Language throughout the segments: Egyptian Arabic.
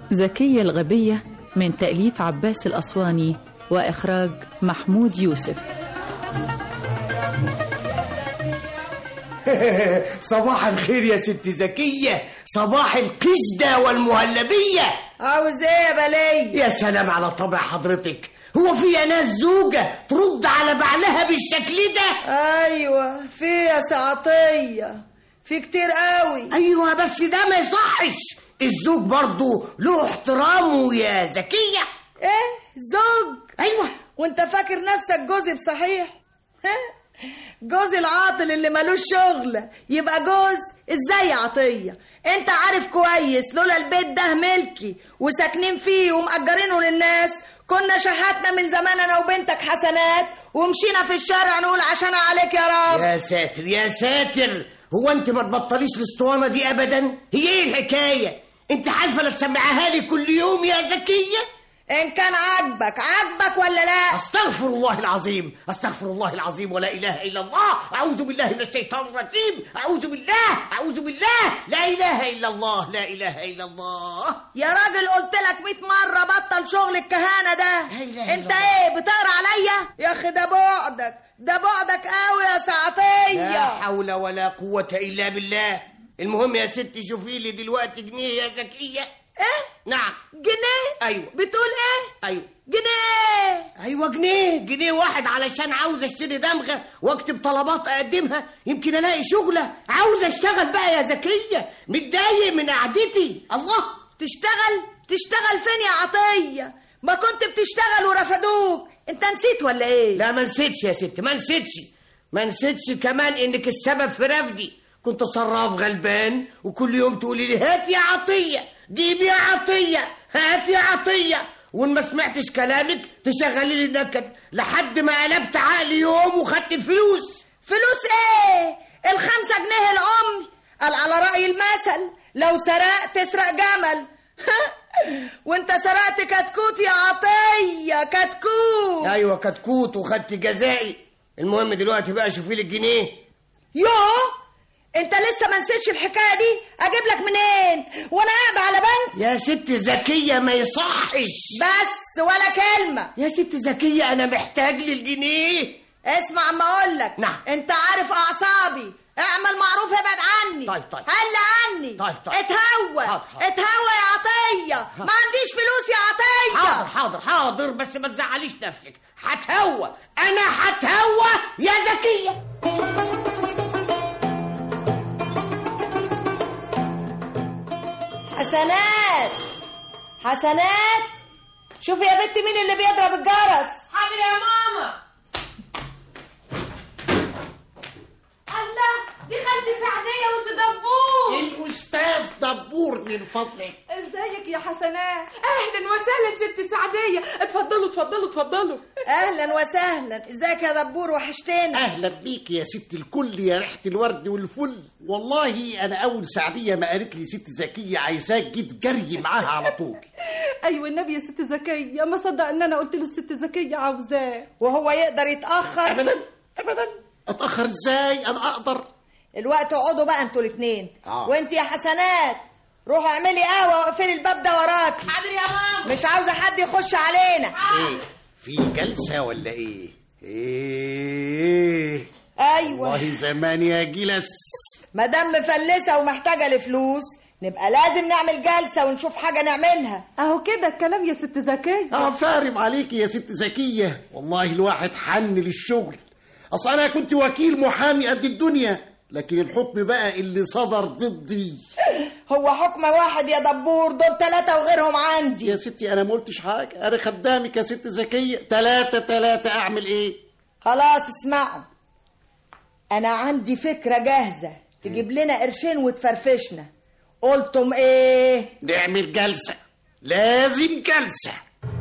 زكية الغبية من تأليف عباس الأسواني وإخراج محمود يوسف صباح الخير يا ست زكية صباح القشدة والمهلبية عاوز ايه يا بلية يا سلام على طبع حضرتك هو في ناس زوجة ترد على بعلها بالشكل ده ايوه في يا سعطية في كتير قوي ايوه بس ده ما يصحش الزوج برضه له احترامه يا زكية ايه زوج ايوه وانت فاكر نفسك جوزي بصحيح ها؟ جوز العاطل اللي ملوش شغل يبقى جوز ازاي يا عطية انت عارف كويس لولا البيت ده ملكي وساكنين فيه ومأجرينه للناس كنا شحاتنا من زمان انا وبنتك حسنات ومشينا في الشارع نقول عشان عليك يا رب يا ساتر يا ساتر هو انت ما تبطليش الاسطوانة دي ابدا هي ايه الحكاية انت حالفة لا تسمعها لي كل يوم يا زكية ان كان عاجبك عاجبك ولا لا استغفر الله العظيم استغفر الله العظيم ولا اله الا الله اعوذ بالله من الشيطان الرجيم اعوذ بالله اعوذ بالله لا اله الا الله لا اله الا الله يا راجل قلت لك 100 مرة بطل شغل الكهانة ده لا إله إلا انت الله. ايه بتقرا عليا يا اخي ده بعدك ده بعدك قوي يا لا سعطية حول ولا قوة الا بالله المهم يا ستي شوفي لي دلوقتي جنيه يا زكية ايه نعم جنيه ايوه بتقول ايه ايوه جنيه ايوه جنيه جنيه واحد علشان عاوز اشتري دمغه واكتب طلبات اقدمها يمكن الاقي شغله عاوز اشتغل بقى يا زكيه متضايق من قعدتي الله تشتغل تشتغل فين يا عطية ما كنت بتشتغل ورفدوك انت نسيت ولا ايه لا ما نسيتش يا ست ما نسيتش ما نسيتش كمان انك السبب في رفدي كنت صراف غلبان وكل يوم تقولي لي هات يا عطيه جيب يا عطيه هات يا عطيه وان ما سمعتش كلامك تشغلي لي نكد لحد ما قلبت عقلي يوم وخدت الفلوس فلوس ايه الخمسة جنيه العمر قال على رأي المثل لو سرقت تسرق جمل وانت سرقت كتكوت يا عطية كتكوت ايوه كتكوت وخدت جزائي المهم دلوقتي بقى شوفي لي الجنيه يوه انت لسه ما نسيتش الحكايه دي اجيب لك منين وانا قاعده على بنك يا ست زكيه ما يصحش بس ولا كلمه يا ست زكيه انا محتاج للجنيه اسمع اما اقول لك نعم. انت عارف اعصابي اعمل معروف ابعد عني طيب، طيب. هل عني طيب، طيب. اتهوى حاضر، حاضر. اتهوى يا عطيه ما عنديش فلوس يا عطيه حاضر حاضر حاضر بس ما تزعليش نفسك هتهوى انا هتهوى يا زكيه حسنات حسنات شوفي يا بنت مين اللي بيضرب الجرس حاضر يا ماما الله دي خالتي سعدية وصدبور الاستاذ دبور من فضلك ازيك يا حسنات اهلا وسهلا ست سعدية اتفضلوا اتفضلوا اتفضلوا اهلا وسهلا ازيك يا دبور وحشتني اهلا بيك يا ست الكل يا ريحه الورد والفل والله انا اول سعديه ما قالت لي ست زكيه عايزاك جيت جري معاها على طول ايوه النبي يا ست زكيه ما صدق ان انا قلت له الست زكيه عاوزاه وهو يقدر يتاخر ابدا ابدا اتاخر ازاي انا اقدر الوقت اقعدوا بقى انتوا الاثنين آه. وانت يا حسنات روحوا اعملي قهوه واقفلي الباب ده وراكي حاضر يا ماما مش عاوزه حد يخش علينا ايه في جلسه ولا ايه ايه ايوه والله زمان يا جلس ما دام مفلسه ومحتاجه لفلوس نبقى لازم نعمل جلسه ونشوف حاجه نعملها اهو كده الكلام يا ست زكيه اه فارم عليك يا ست زكيه والله الواحد حن للشغل اصل انا كنت وكيل محامي قد الدنيا لكن الحكم بقى اللي صدر ضدي هو حكم واحد يا دبور دول ثلاثه وغيرهم عندي يا ستي انا ما قلتش حاجه انا خدامك يا ست زكيه تلاتة تلاتة اعمل ايه خلاص اسمعوا انا عندي فكره جاهزه تجيب لنا قرشين وتفرفشنا قلتم ايه نعمل جلسه لازم جلسه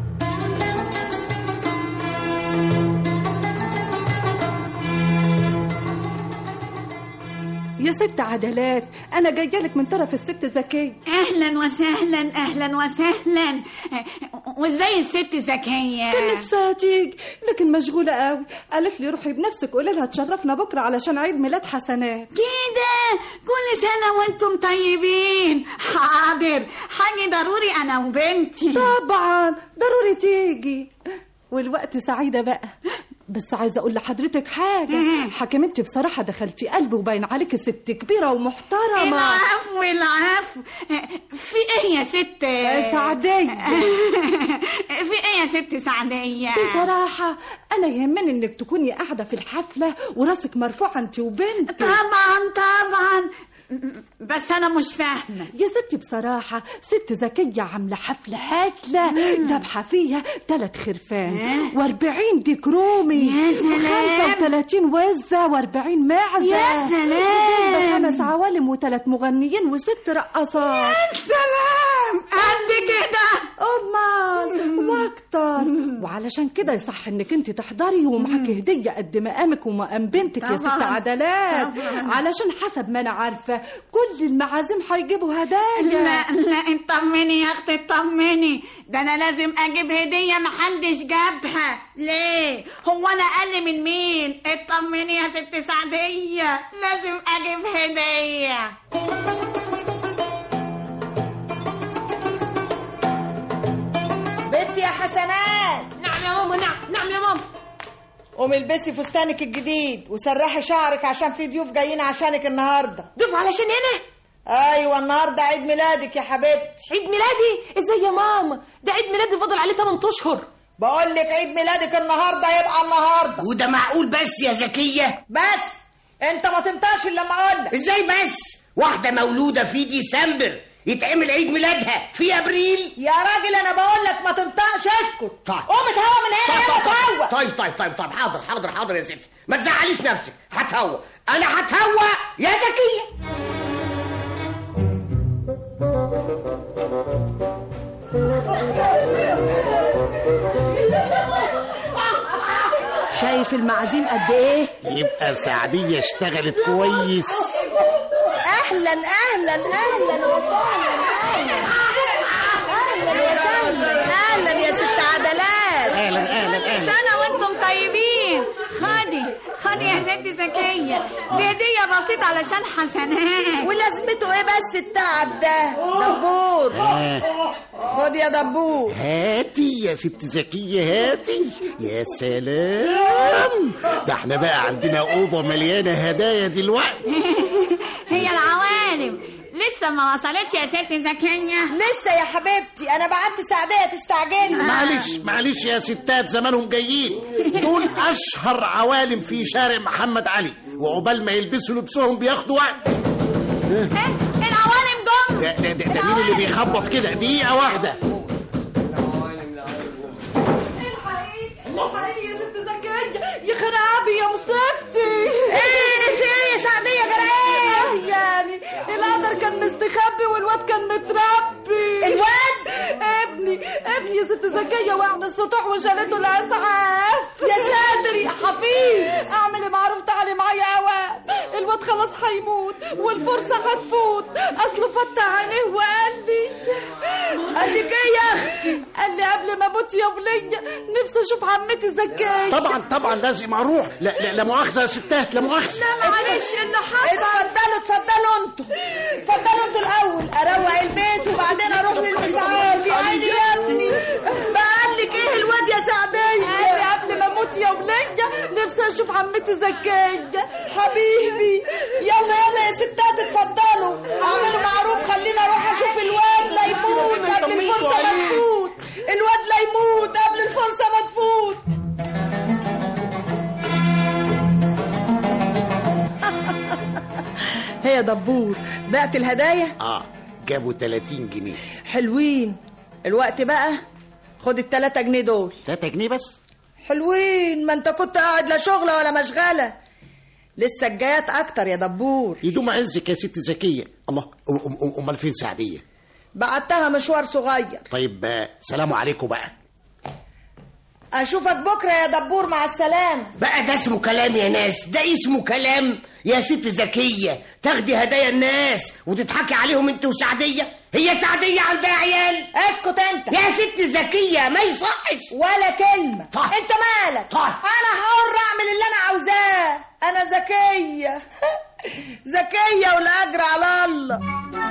يا ست عدلات انا جايه لك من طرف الست زكيه اهلا وسهلا اهلا وسهلا وازاي الست زكيه كان نفسها تيجي لكن مشغوله قوي قالت لي روحي بنفسك قولي لها تشرفنا بكره علشان عيد ميلاد حسنات كده كل سنة وانتم طيبين حاضر حاجة ضروري أنا وبنتي طبعا ضروري تيجي والوقت سعيدة بقى بس عايزة أقول لحضرتك حاجة مم. حكمتي بصراحة دخلتي قلبي وباين عليك ست كبيرة ومحترمة العفو العفو في ايه يا ست سعدية في ايه يا ست سعدية بصراحة أنا يهمني إنك تكوني قاعدة في الحفلة وراسك مرفوعة أنت وبنتك طبعا طبعا بس انا مش فاهمة يا ستي بصراحة ست ذكية عاملة حفلة هاتلة دبحة فيها تلات خرفان آه. واربعين ديك رومي يا سلام. وخمسة وتلاتين وزة واربعين معزة يا سلام. وده خمس عوالم وتلات مغنيين وست رقصات سلام قد كده أمال واكتر وعلشان كده يصح انك انت تحضري ومعاكي هدية قد مقامك ومقام بنتك يا ست طبعاً. عدلات طبعاً. علشان حسب ما انا عارفة كل المعازيم هيجيبوا هدايا لا لا اطمني يا اختي اطمني ده انا لازم اجيب هديه محدش جابها ليه هو انا اقل من مين اطمني يا ست سعديه لازم اجيب هديه بنتي يا حسنات نعم يا ماما نعم نعم يا ماما قومي البسي فستانك الجديد وسرحي شعرك عشان في ضيوف جايين عشانك النهارده ضيف علشان انا ايوه النهارده عيد ميلادك يا حبيبتي عيد ميلادي ازاي يا ماما ده عيد ميلادي فاضل عليه 8 اشهر بقول لك عيد ميلادك النهارده يبقى النهارده وده معقول بس يا زكية بس انت ما تنطقش الا لما اقول لك ازاي بس واحدة مولودة في ديسمبر يتعمل عيد ميلادها في ابريل يا راجل انا بقول لك ما تنطقش اسكت طيب. قوم اتهوى من هنا يلا اتهوى طيب طيب طيب طيب حاضر حاضر حاضر يا ستي ما تزعليش نفسك هتهوى انا هتهوى يا زكية شايف المعازيم قد ايه يبقى سعدية اشتغلت كويس اهلا اهلا اهلا وسهلا اهلا اهلا وسهلا اهلا يا ست عدلات اهلا اهلا اهلا سنه وانتم طيبين خدي خدي يا ست زكيه دي هديه بسيطه علشان حسنات ولازمته ايه بس التعب ده دبور آه. خد يا دبور هاتي يا ست زكية هاتي يا سلام ده احنا بقى عندنا أوضة مليانة هدايا دلوقتي هي العوالم لسه ما وصلتش يا ست زكيه لسه يا حبيبتي انا بعت سعديه تستعجلي معلش معلش يا ستات زمانهم جايين دول أشهر عوالم في شارع محمد علي وعقبال ما يلبسوا لبسهم بياخدوا وقت ها؟ العوالم جم ده, ده, ده, ده مين اللي بيخبط كده دقيقة واحدة الحقيقي يا ست زكية يا خرابي يا مصيبتي ايه في ايه يا سعديه جرى ايه يعني القدر كان مستخبي والواد كان متربي الواد ابني ابني يا ست زكية وقعنا السطوح وشالته الاسعاف يا ساتر يا حفيظ اعمل إيه معروف تعالي معايا اوام الواد خلاص هيموت والفرصة هتفوت اصله فتح عينيه وقال لي قال لك ايه يا اختي قال لي قبل ما اموت يا ولية نفسي اشوف عمتي زكية طبعا طبعا لازم أروح لا لا, لا مؤاخذة يا ستات لا مؤاخذة لا معلش اللي حصل اتفضلوا اتفضلوا انتوا اتفضلوا انتوا الاول اروق البيت وبعدين اروح للاسعاف يا عيني يا ابني بقى لك ايه الواد يا قال لي سعديه قبل ما اموت يا ولية نفسي اشوف عمتي زكية حبيبي يلا يلا يا ستات اتفضلوا اعملوا معروف خليني اروح اشوف الواد لا يموت قبل الفرصه ما تفوت الواد لا يموت قبل الفرصه ما تفوت هي يا دبور بعت الهدايا اه جابوا 30 جنيه حلوين الوقت بقى خد التلاتة جنيه دول 3 جنيه بس حلوين ما انت كنت قاعد لا شغلة ولا مشغلة لسه الجايات اكتر يا دبور يدوم عزك يا ست زكية الله أم- أم- أم- أمال فين سعدية بعتها مشوار صغير طيب آه، سلام عليكم بقى اشوفك بكرة يا دبور مع السلامة بقى ده اسمه كلام يا ناس ده اسمه كلام يا ست زكية تاخدي هدايا الناس وتضحكي عليهم انت وسعدية هي سعدية عندها عيال اسكت انت يا ست زكية ما يصحش ولا كلمة طيب. انت مالك طيب. انا حر اعمل اللي انا عاوزاه انا ذكية زكية والأجر على الله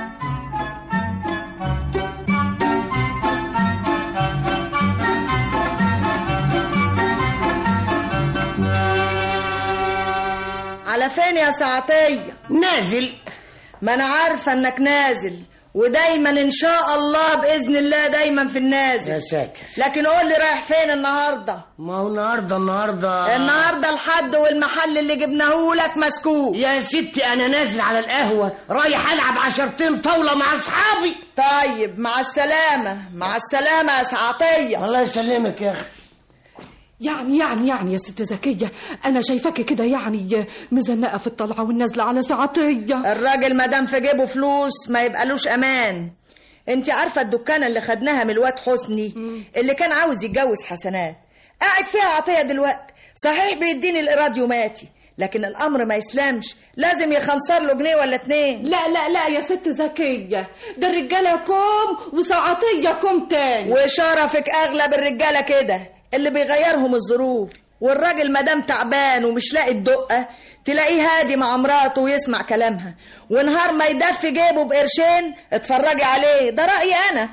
على فين يا سعطية نازل ما أنا عارفة إنك نازل ودايما إن شاء الله بإذن الله دايما في يا النازل ساتر لكن قول لي رايح فين النهارده ما هو النهارده النهارده النهارده الحد والمحل اللي جبناه لك مسكوك يا ستي انا نازل على القهوه رايح العب عشرتين طاوله مع اصحابي طيب مع السلامة مع السلامة يا سعطية الله يسلمك يا اخي يعني يعني يعني يا ست زكية أنا شايفاكي كده يعني مزنقة في الطلعة والنازلة على ساعتية الراجل مادام في جيبه فلوس ما يبقالوش أمان انت عارفة الدكانة اللي خدناها من الواد حسني اللي كان عاوز يتجوز حسنات قاعد فيها عطية دلوقتي صحيح بيديني الإيراد يوماتي لكن الأمر ما يسلمش لازم يخنصر له جنيه ولا اتنين لا لا لا يا ست زكية ده الرجالة كوم وساعتية كوم تاني وشرفك اغلب الرجاله كده اللي بيغيرهم الظروف والراجل مادام تعبان ومش لاقي الدقه تلاقيه هادي مع مراته ويسمع كلامها ونهار ما يدفي جيبه بقرشين اتفرجي عليه ده رايي انا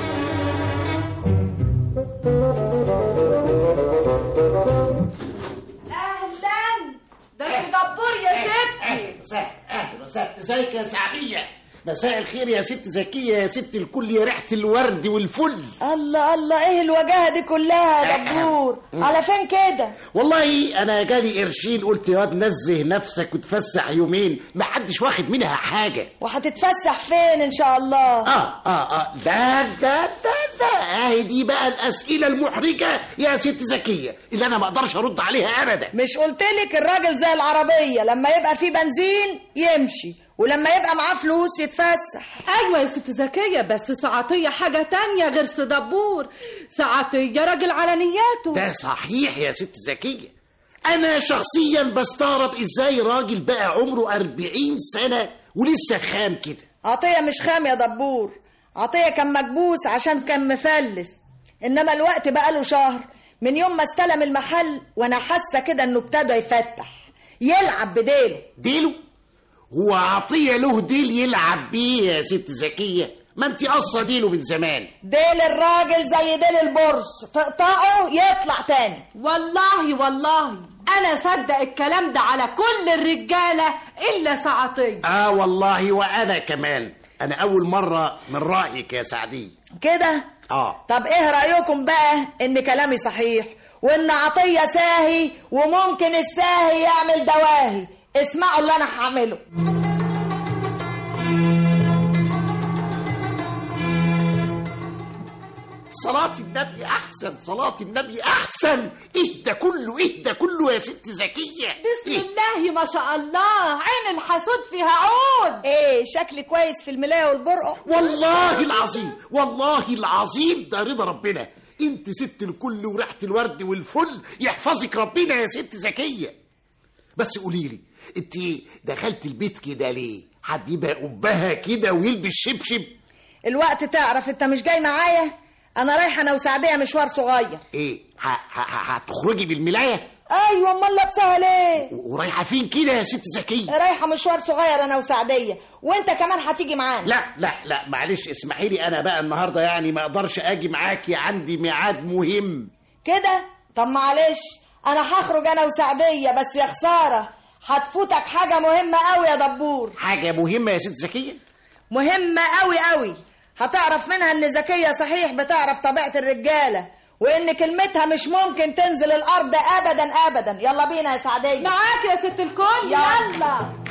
اهلا ده انت دبور يا ستي اهلا وسهلا اهلا وسهلا ازيك يا سعديه مساء الخير يا ست زكيه يا ست الكل يا ريحه الورد والفل الله الله ايه الوجاهه دي كلها يا دبور على فين كده والله انا جالي قرشين قلت يا واد نزه نفسك وتفسح يومين محدش واخد منها حاجه وهتتفسح فين ان شاء الله اه اه اه ده ده ده ده اهي دي بقى الاسئله المحرجه يا ست زكيه اللي انا ما اقدرش ارد عليها ابدا مش قلتلك الراجل زي العربيه لما يبقى فيه بنزين يمشي ولما يبقى معاه فلوس يتفسح أيوة يا ست زكية بس ساعتية حاجة تانية غير صدبور ساعتية راجل على نياته ده صحيح يا ست زكية أنا شخصيا بستغرب إزاي راجل بقى عمره أربعين سنة ولسه خام كده عطية مش خام يا دبور عطية كان مكبوس عشان كان مفلس إنما الوقت بقاله شهر من يوم ما استلم المحل وأنا حاسة كده إنه ابتدى يفتح يلعب بديله ديله هو عطية له ديل يلعب بيه يا ست زكية ما انت قصة ديله من زمان ديل الراجل زي ديل البرص تقطعه يطلع تاني والله والله أنا صدق الكلام ده على كل الرجالة إلا ساعتية آه والله وأنا كمان أنا أول مرة من رأيك يا سعدي كده آه طب ايه رأيكم بقى ان كلامي صحيح وان عطية ساهي وممكن الساهي يعمل دواهي اسمعوا اللي انا هعمله صلاة النبي أحسن صلاة النبي أحسن إيه ده كله إيه ده كله يا ست زكية بسم إيه؟ الله ما شاء الله عين الحسود فيها عود ايه شكلي كويس في الملاية والبرقع والله العظيم والله العظيم ده رضا ربنا انت ست الكل وريحه الورد والفل يحفظك ربنا يا ست زكيه بس قولي لي انت دخلت البيت كده ليه حد يبقى قبها كده ويلبس شبشب الوقت تعرف انت مش جاي معايا انا رايحه انا وسعديه مشوار صغير ايه ه- ه- ه- هتخرجي بالملايه ايوه امال لابسها ليه و- ورايحه فين كده يا ست زكيه رايحه مشوار صغير انا وسعديه وانت كمان هتيجي معانا لا لا لا معلش اسمحي لي انا بقى النهارده يعني ما اقدرش اجي معاكي عندي ميعاد مهم كده طب معلش انا هخرج انا وسعديه بس يا خساره هتفوتك حاجه مهمه قوي يا دبور حاجه مهمه يا ست زكيه مهمه قوي قوي هتعرف منها ان ذكيه صحيح بتعرف طبيعه الرجاله وان كلمتها مش ممكن تنزل الارض ابدا ابدا يلا بينا يا سعديه معاك يا ست الكل يلا. يلا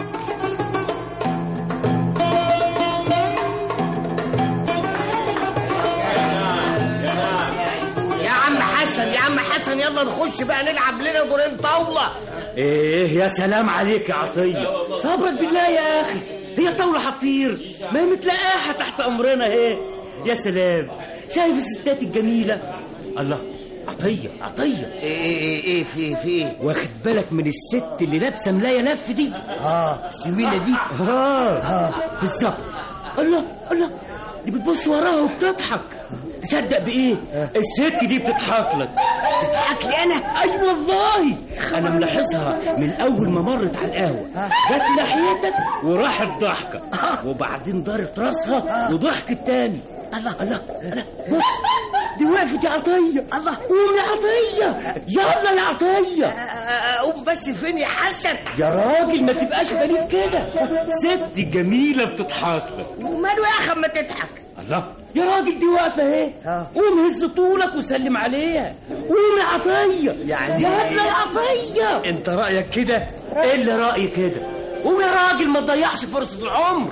يا عم حسن يا عم حسن يلا نخش بقى نلعب لنا دورين طاوله ايه يا سلام عليك يا عطية صبرك بالله يا اخي هي طاولة حطير ما هي متلاقاها تحت امرنا اهي يا سلام شايف الستات الجميلة الله عطية عطية ايه ايه ايه في في ايه واخد بالك من الست اللي لابسة ملاية لف دي اه السويله دي اه اه بالظبط الله الله دي بتبص وراها وبتضحك تصدق بايه الست دي بتضحك لك تضحك لي انا اي والله انا ملاحظها من اول ما مرت على القهوه جت ناحيتك وراحت ضحكه وبعدين دارت راسها وضحكت تاني الله الله الله بص دي وقفت يا عطيه الله قوم يا عطيه يلا يا عطيه اقوم بس فين يا حسن يا راجل ما تبقاش غريب كده ست جميله بتضحك لك وماله يا اخي اما تضحك الله يا راجل دي واقفه اهي قوم هز طولك وسلم عليها قوم يا عطيه يعني يلا يا عطيه انت رايك كده ايه اللي رايي كده قوم يا راجل ما تضيعش فرصه العمر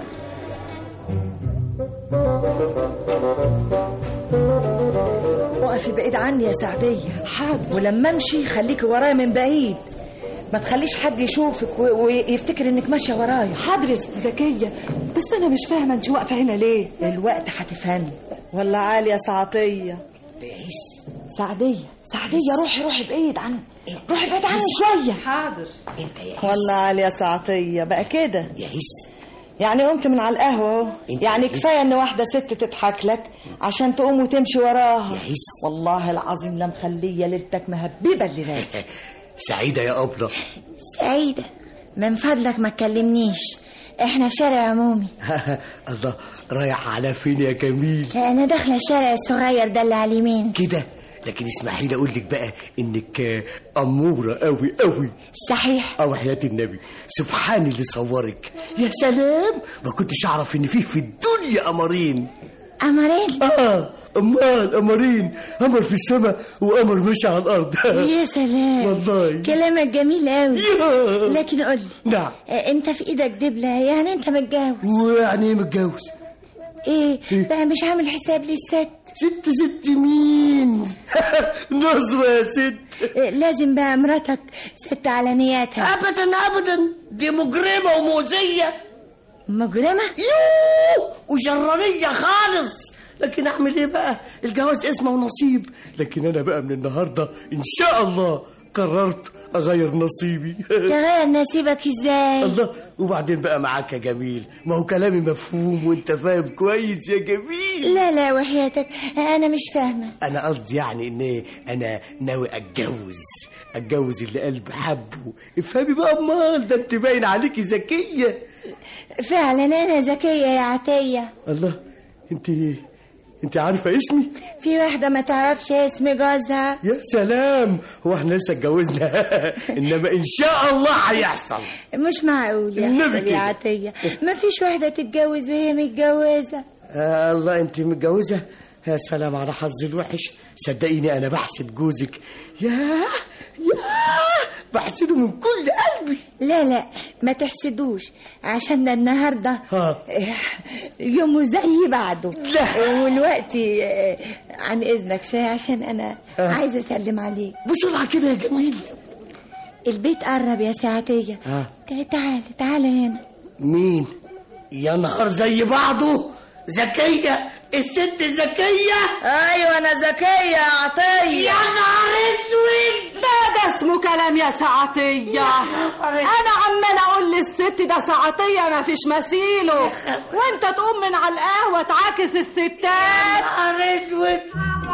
وقفي بعيد عني يا سعدية حاضر ولما امشي خليكي ورايا من بعيد ما تخليش حد يشوفك و- ويفتكر انك ماشيه ورايا حاضر يا ست زكية بس أنا مش فاهمة أنت واقفة هنا ليه الوقت هتفهمي والله عالي يا سعطية سعدية سعدية روحي روحي بعيد عن روحي بعيد عني شوية حاضر انت يا والله عالي يا سعطية بقى كده يا هس يعني قمت من على القهوة اهو انت يعني بس- كفاية ان واحدة ست تضحك لك عشان تقوم وتمشي وراها يا هس. والله العظيم لا مخلية ليلتك مهببة الليلة سعيده يا ابله سعيدة من فضلك ما تكلمنيش احنا في شارع عمومي الله رايح على فين يا جميل انا داخله الشارع الصغير ده اللي على اليمين كده لكن اسمحي لي اقول لك بقى انك آه، اموره قوي قوي صحيح اه وحياة النبي سبحان اللي صورك يا سلام ما كنتش اعرف ان فيه في الدنيا قمرين قمرين اه امال قمرين قمر في السماء وقمر ماشي على الارض يا سلام والله كلامك جميل قوي يا. لكن قول لي نعم آه، انت في ايدك دبله يعني انت متجوز ويعني ايه متجوز ايه بقى مش عامل حساب للست ست ست مين نصرة يا ست آه، لازم بقى مراتك ست على نياتها ابدا ابدا دي مجرمة ومؤذية مجرمه يوه وشرانية خالص لكن اعمل ايه بقى الجواز اسمه ونصيب لكن انا بقى من النهارده ان شاء الله قررت اغير نصيبي تغير نصيبك ازاي الله وبعدين بقى معاك يا جميل ما هو كلامي مفهوم وانت فاهم كويس يا جميل لا لا وحياتك انا مش فاهمه انا قصدي يعني ان انا ناوي اتجوز اتجوز اللي قلبي حبه افهمي بقى امال ده انت باين عليكي ذكيه فعلا انا ذكيه يا عتيه الله انت انت عارفه اسمي في واحده ما تعرفش اسم جوزها يا سلام هو احنا لسه اتجوزنا انما ان شاء الله هيحصل مش معقول يا النبي أحمد كده. يا عطية ما فيش واحدة تتجوز وهي متجوزة آه الله انت متجوزه يا سلام على حظي الوحش صدقيني انا بحسد جوزك يا يا بحسده من كل قلبي لا لا ما تحسدوش عشان ده النهاردة ها يومه زي بعده لا. والوقت آه، عن إذنك شوية عشان أنا عايزة أسلم عليك بسرعه كده يا جميل البيت قرب يا ساعتية ها تعال تعال هنا مين يا نهار زي بعضه ذكيه الست ذكيه ايوه انا ذكيه يا عطيه نهار اسود لا ده اسمه كلام يا سعطية أنا عمال أقول للست ده سعطية ما فيش مثيله وأنت تقوم من على القهوة تعاكس الستات نهار اسود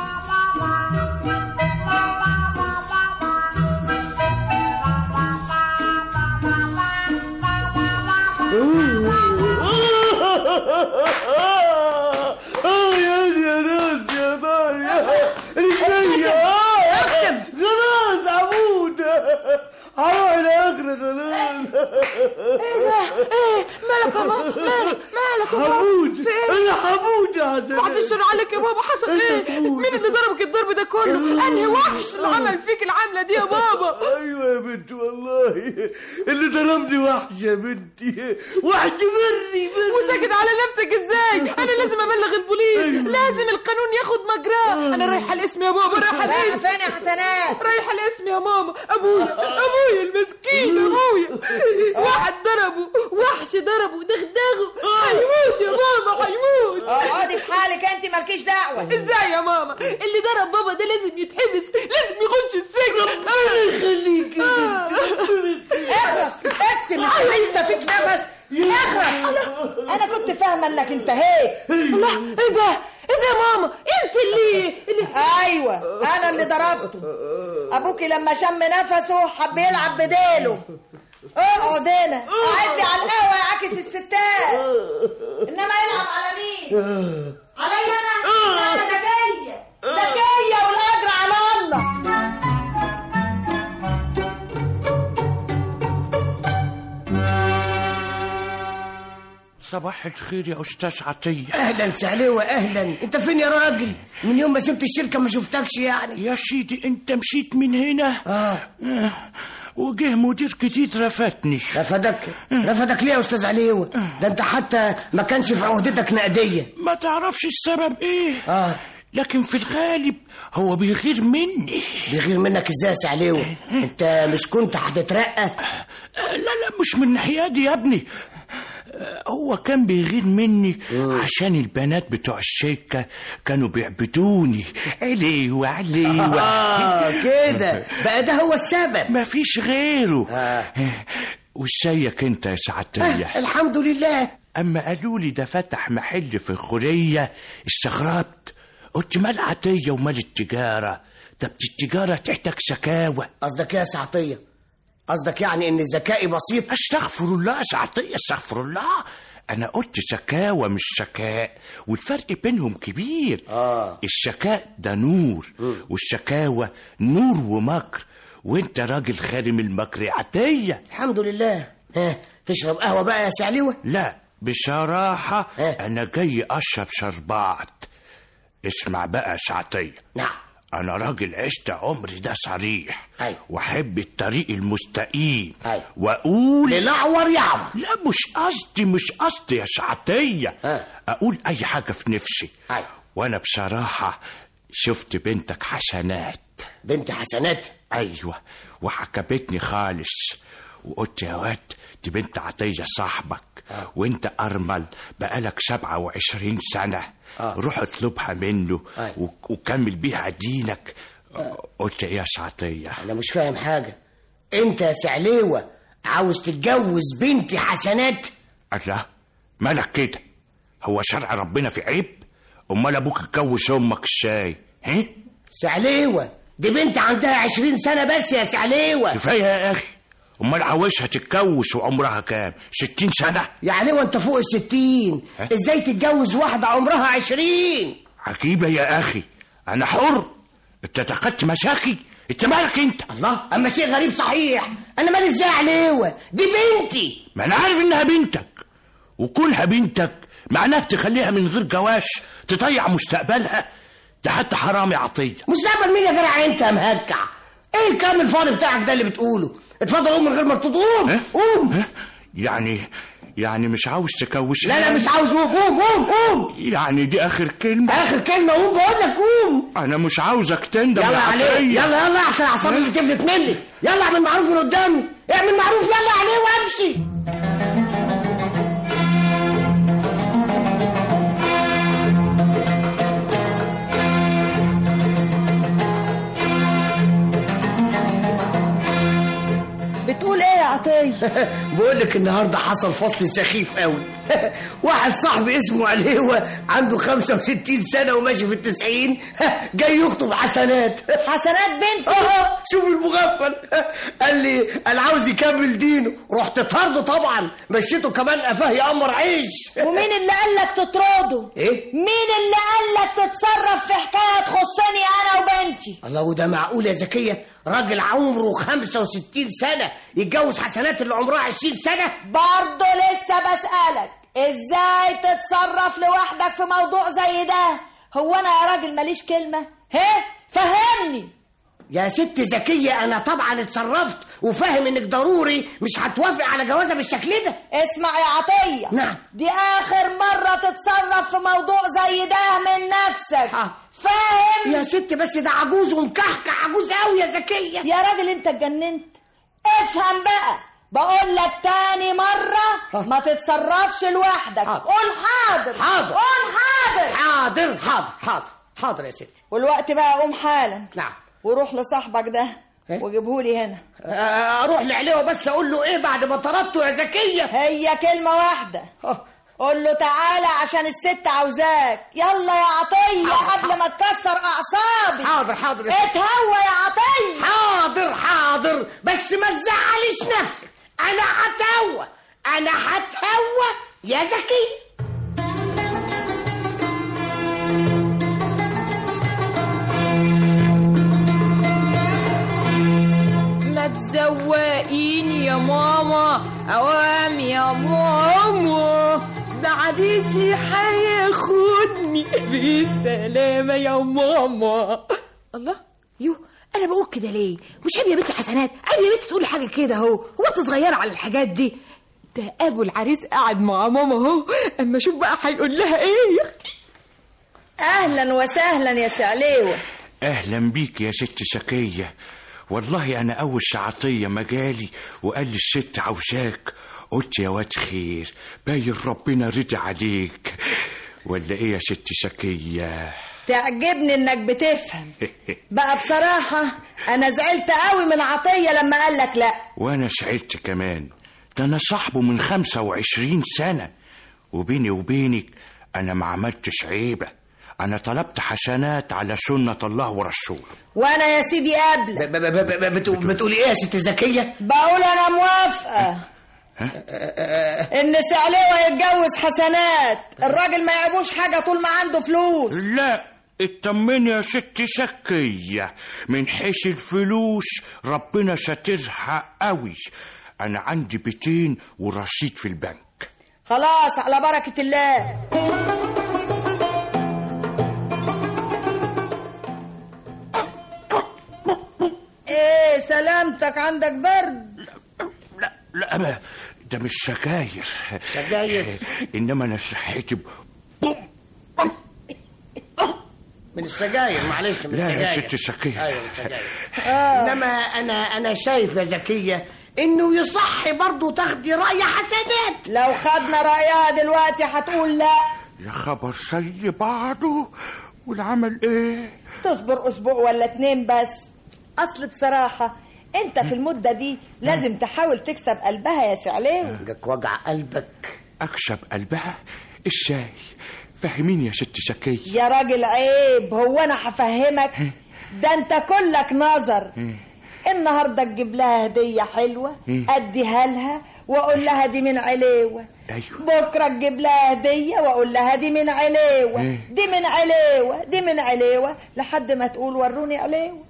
اه يا يا ناس يا نار يا رجلي اكتب خلاص عمود هروح الاخر خلاص ايه مالك يا بابا مالك مالك يا بابا حمود في ايه انا حمود يا حسن بعد الشر عليك يا بابا حصل ايه مين اللي ضربك الضرب ده كله انهي وحش اللي عمل فيك العمله دي يا بابا ايوه يا بنت والله اللي ضربني وحش يا بنتي وحش بري بري وساكت على نفسك ازاي انا لازم ابلغ البوليس لازم القانون ياخد مجراه انا رايحه الاسم يا بابا رايحه الاسم فين يا حسنات رايحه الاسم يا ماما ابويا ابويا المسكين ابويا واحد ضربه وحش ضربه دغدغه هيموت يا ماما هيموت اقعدي في حالك انت مالكيش دعوه ازاي يا ماما اللي ضرب بابا ده لازم يتحبس لازم يخش السجن ربنا يخليك يا آه. بنتي اخرس اكتم انت فيك نفس اخرس انا كنت فاهمه انك انتهيت الله ايه ده ايه ده يا ماما انت اللي, اللي... ايوه انا اللي ضربته ابوكي لما شم نفسه حب يلعب بديله اقعد هنا قاعد لي على القهوه يا عاكس الستات انما يلعب على مين عليا انا انا ذكيه ذكيه والاجر على الله صباح الخير يا استاذ عطيه اهلا سعلوة اهلا انت فين يا راجل من يوم ما سبت الشركه ما شفتكش يعني يا سيدي انت مشيت من هنا اه وجه مدير جديد رفدني رفدك رفدك ليه يا استاذ عليوة ده انت حتى ما كانش في عهدتك نقديه ما تعرفش السبب ايه اه لكن في الغالب هو بيغير مني بيغير منك ازاي يا سعليوة انت مش كنت هتترقى لا لا مش من ناحية دي يا ابني هو كان بيغير مني عشان البنات بتوع الشركة كانوا بيعبدوني عليوة عليوة اه كده بقى ده هو السبب مفيش غيره آه. وازيك انت يا سعدية الحمد لله اما قالوا لي ده فتح محل في الخورية استغربت قلت مال عطية ومال التجارة ده التجارة تحتاج سكاوى قصدك ايه يا سعطيه قصدك يعني ان ذكائي بسيط استغفر الله يا سعطية استغفر الله انا قلت سكاوى مش شكاء والفرق بينهم كبير اه الشكاء ده نور والشكاوى نور ومكر وانت راجل خارم المكر يا عطية الحمد لله ها تشرب قهوه بقى يا سعليوة لا بصراحة إيه؟ أنا جاي أشرب شربات اسمع بقى يا سعطية نعم أنا راجل عشت عمري ده صريح أيوة. وأحب الطريق المستقيم أيوة. وأقول للعور يعور لا مش قصدي مش قصدي يا سعطية آه. أقول أي حاجة في نفسي أيوة. وأنا بصراحة شفت بنتك حسنات بنت حسنات ايوه وعجبتني خالص وقلت يا واد دي بنت عطيه صاحبك وانت ارمل بقالك سبعة وعشرين سنة آه. روح اطلبها منه أيوة. و- وكمل بيها دينك قلت ايه يا سعطية انا مش فاهم حاجه انت يا سعليوة عاوز تتجوز بنتي حسنات الله مالك كده هو شرع ربنا في عيب امال ابوك اتجوز امك ازاي ها سعليوة دي بنت عندها عشرين سنة بس يا سعليوة كفايه يا اخي امال عاوزها تتجوز وعمرها كام ستين سنة يا عليوة انت فوق الستين ها؟ ازاي تتجوز واحدة عمرها عشرين عجيبة يا أخي أنا حر أنت اتخذت مساكي أنت مالك أنت الله اما شيء غريب صحيح انا مالي ازاي يا عليوة دي بنتي ما أنا عارف إنها بنتك وكونها بنتك معناه تخليها من غير جواش تضيع مستقبلها ده حتى حرام يا عطية مستقبل مين يا جدع انت يا مهكع ايه الكلام الفاضي بتاعك ده اللي بتقوله اتفضل قوم من غير ما تقوم ها؟ قوم ها؟ يعني يعني مش عاوز تكوش لا لا مش عاوز قوم قوم قوم قوم يعني دي آخر كلمة اخر كلمة قوم بقول لك قوم أنا مش عاوزك تندم يلا يا عليه عطية يلا يلا احسن اعصابي اللي تفلت مني يلا اعمل معروف من قدامي اعمل معروف يلا عليه وامشي بتقول ايه يا عطيه بقول لك النهارده حصل فصل سخيف قوي واحد صاحبي اسمه عليوة عنده 65 سنة وماشي في التسعين جاي يخطب حسنات حسنات بنتي آه، شوف المغفل قال لي انا عاوز يكمل دينه رحت طرده طبعا مشيته كمان قفاه يقمر عيش ومين اللي قال لك تطرده ايه مين اللي قال لك تتصرف في حكايه تخصني انا وبنتي الله وده معقول يا زكية راجل عمره 65 سنة يتجوز حسنات اللي عمرها 20 سنة برضه لسه بسألك ازاي تتصرف لوحدك في موضوع زي ده هو انا يا راجل ماليش كلمة ها فهمني يا ست زكية أنا طبعا اتصرفت وفاهم إنك ضروري مش هتوافق على جوازة بالشكل ده اسمع يا عطية نعم. دي آخر مرة تتصرف في موضوع زي ده من نفسك آه. فاهم يا ست بس ده عجوز ومكحكح عجوز قوي يا زكية يا راجل انت اتجننت افهم بقى بقول لك تاني مرة ما تتصرفش لوحدك حاضر. قول حاضر حاضر. قول حاضر حاضر حاضر حاضر حاضر يا ست والوقت بقى قوم حالا نعم وروح لصاحبك ده وجيبهولي هنا آه، اروح لعليه بس اقول له ايه بعد ما طردته يا زكيه هي كلمة واحدة قول له تعالى عشان الست عاوزاك يلا يا عطية قبل ما تكسر أعصابي حاضر حاضر يا ست. اتهوى يا عطية حاضر حاضر بس ما تزعليش نفسك انا هتهوى انا هتهوى يا زكيه لا تزوقيني يا ماما اوام يا ماما ده عريسي هياخدني بالسلامة يا ماما الله يو انا بقول كده ليه مش عيب يا بنت حسنات عيب يا بنت تقولي حاجه كده اهو هو انت صغيره على الحاجات دي ده ابو العريس قاعد مع ماما اهو اما شوف بقى هيقول لها ايه أهلا وسهلا يا سعليوة اهلا بيك يا ست سكية والله انا اول ساعتية ما جالي وقال لي الست عاوزاك قلت يا واد خير باين ربنا رضي عليك ولا ايه يا ست سكية تعجبني إنك بتفهم بقى بصراحة أنا زعلت قوي من عطية لما قال لك لأ وانا سعدت كمان ده انا صاحبه من خمسة وعشرين سنة وبيني وبينك انا ما عملتش عيبة انا طلبت حسنات على سنة الله ورسوله وأنا يا سيدي قبلك بتقولي ايه يا ست زكيه بقول أنا موافقة إن سعليوة يتجوز حسنات الراجل ما يعيبوش حاجة طول ما عنده فلوس لا اطمني يا ست سكية من حيث الفلوس ربنا ساترها قوي انا عندي بيتين ورصيد في البنك خلاص على بركة الله ايه سلامتك عندك برد لا لا ما ده مش سجاير سجاير؟ انما انا صحتي ب- من السجاير معلش من لا يا السجاير ست سكية ايوه من السجاير انما انا انا شايف يا زكيه انه يصح برضه تاخدي راي حسنات لو خدنا رأيها دلوقتي هتقول لا يا خبر زي بعضه والعمل ايه تصبر اسبوع ولا اتنين بس اصل بصراحة انت في المدة دي لازم تحاول تكسب قلبها يا سعليو جاك وجع قلبك اكسب قلبها ازاي فهميني يا ست سكية يا راجل عيب هو انا هفهمك ده انت كلك نظر النهارده تجيب لها هديه حلوه مم. اديها لها واقول لها دي من عليوه ايوه بكره تجيب لها هديه واقول لها دي من عليوه مم. دي من عليوه دي من عليوه لحد ما تقول وروني عليوه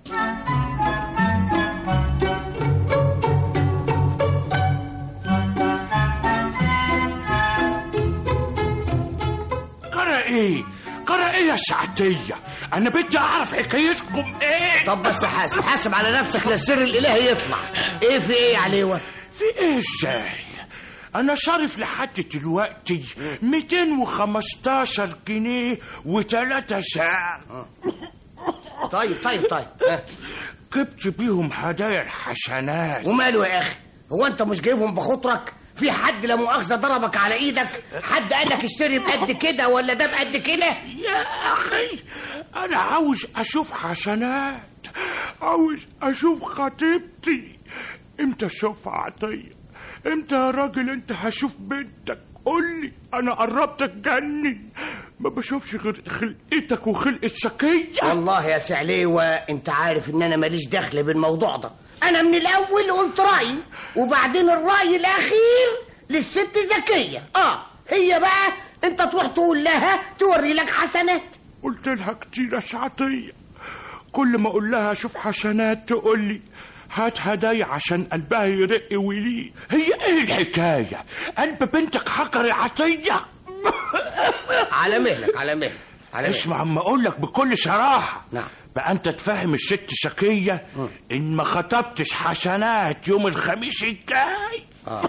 قرا ايه قرا ايه يا سعتية انا بدي اعرف حكايتكم ايه طب بس حاسب حاسب على نفسك للسر الالهي يطلع ايه في ايه يا عليوه في ايه ازاي انا صارف لحد دلوقتي 215 جنيه و3 ساعة طيب طيب طيب ها. جبت بيهم هدايا الحسنات وماله يا اخي هو انت مش جايبهم بخطرك في حد لا مؤاخذه ضربك على ايدك حد قال لك اشتري بقد كده ولا ده بقد كده يا اخي انا عاوز اشوف حسنات عاوز اشوف خطيبتي امتى اشوفها عطية امتى يا راجل انت هشوف بنتك قول لي انا قربت اتجنن ما بشوفش غير خلقتك وخلقة سكية والله يا سعليوة انت عارف ان انا ماليش دخل بالموضوع ده انا من الاول قلت رايي وبعدين الراي الاخير للست زكيه اه هي بقى انت تروح تقول لها توري لك حسنات قلت لها كتير يا سعطية كل ما اقول لها شوف حسنات تقول لي هات هدايا عشان قلبها يرق ويليه هي ايه الحكاية قلب بنتك حجر يا عطية على مهلك على مهلك على مهلك اسمع اما اقول لك بكل صراحة نعم بقى انت تفهم الست شكية ان ما خطبتش حسنات يوم الخميس الجاي آه.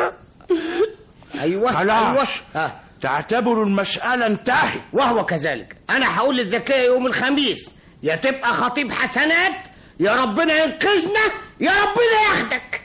ايوه خلاص ايوه آه. تعتبروا المسألة انتهت وهو كذلك انا هقول للزكيه يوم الخميس يا تبقى خطيب حسنات يا ربنا ينقذنا يا ربنا ياخدك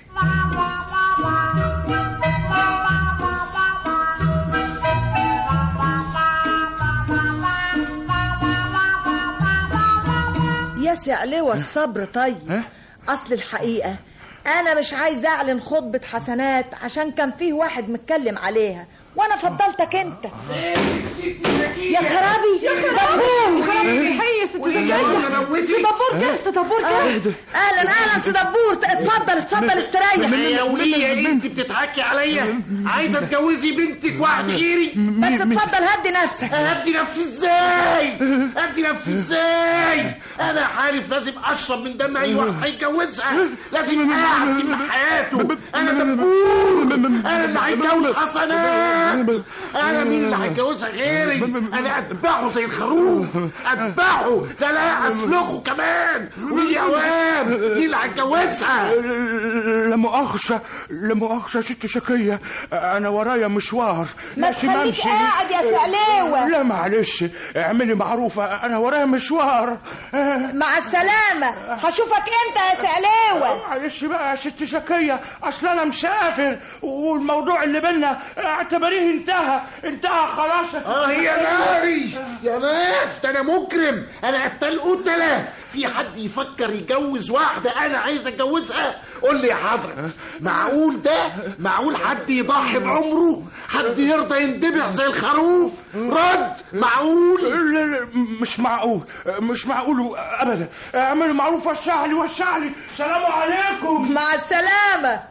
يا سعلوة الصبر طيب ها؟ اصل الحقيقه انا مش عايزه اعلن خطبه حسنات عشان كان فيه واحد متكلم عليها وانا فضلتك انت يا خرابي دبور هي ست زكية سي دبور جه سي دبور جه اهلا اهلا سي دبور اتفضل اتفضل استريح يا ولية انت بتضحكي عليا عايزه تجوزي بنتك واحد غيري بس اتفضل هدي نفسك هدي نفسي ازاي هدي نفسي ازاي انا عارف لازم اشرب من دم اي واحد هيتجوزها لازم اعدي من حياته انا دبور انا اللي هيتجوز حسنات انا مين اللي هيتجوزها غيري انا اتبعه زي الخروف اتبعه ده لا اسلخه كمان ويا واد دي اللي هيتجوزها لا مؤاخذة لا مؤاخذة ست شكية أنا ورايا مشوار ما لازم تخليك أمشي. قاعد يا سعليوة لا معلش اعملي معروفة أنا ورايا مشوار مع السلامة هشوفك امتى يا سعليوة معلش بقى يا ست شكية أصل أنا مسافر والموضوع اللي بينا اعتبريه انتهى انتهى خلاص اه يا ناري يا ناس ده انا مجرم انا قتال قتله في حد يفكر يجوز واحده انا عايز اتجوزها قول لي يا حضرتك معقول ده معقول حد يضحي بعمره حد يرضى يندبح زي الخروف رد معقول لا لا مش معقول مش معقول ابدا اعملوا معروف وسع لي وسع لي سلام عليكم مع السلامة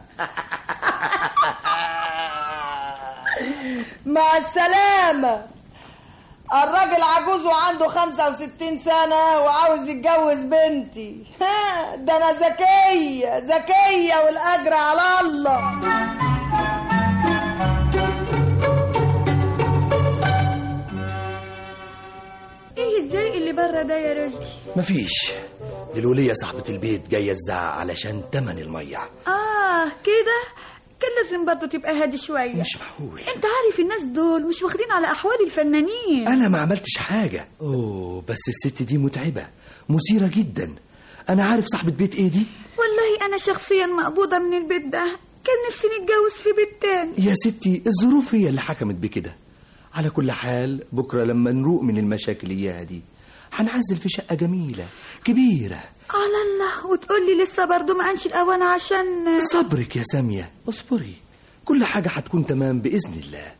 مع السلامة الراجل عجوز وعنده خمسة وستين سنة وعاوز يتجوز بنتي ها، ده أنا ذكية ذكية والأجر على الله ايه ازاي اللي بره ده يا رشدي مفيش دي الولية صاحبة البيت جاية تزعق علشان تمن المية اه كده كان لازم برضه تبقى هادي شويه مش معقول انت عارف الناس دول مش واخدين على احوال الفنانين أنا ما عملتش حاجة أوه بس الست دي متعبة مثيرة جدا أنا عارف صاحبة بيت إيه دي والله انا شخصيا مقبوضه من البيت ده كان نفسي نتجوز في بيت تاني يا ستي الظروف هي اللي حكمت بكده على كل حال بكرة لما نروق من المشاكل إياها دي هنعزل في شقة جميلة كبيرة على الله وتقول لي لسه برضه ما انش الاوان عشان صبرك يا سامية اصبري كل حاجة هتكون تمام بإذن الله